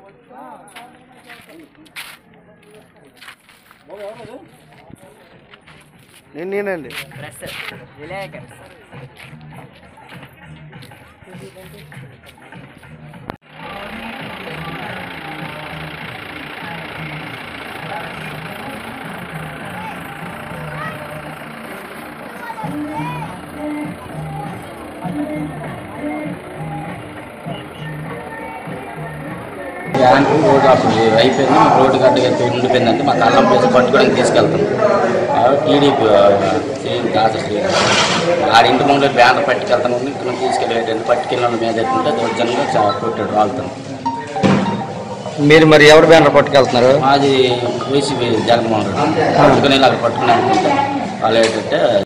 నేను నేనండి press విలేకర్ bank road అప్పుడు అయిపోయింది మాకు రోడ్డు గడ్డగా ఉండిపోయిందంటే మా కళ్ళం ప్లేస్ పట్టుకోవడానికి తీసుకెళ్తాం టీడీపీ దాస శ్రీ ఆడింటి ముందు బ్యానర్ పట్టుకెళ్తాను ఇక్కడ నుంచి తీసుకెళ్ళేటంటే పట్టుకెళ్ళిన వాళ్ళ మీద ఎత్తుంటే దౌర్జన్యంగా చా కొట్టాడు వాళ్ళతో మీరు మరి ఎవరు బ్యానర్ పట్టుకెళ్తున్నారు మాది వైసీపీ జగన్మోహన్ రెడ్డి అందుకని ఇలా పట్టుకుని అనుకుంటాం వాళ్ళు ఏంటంటే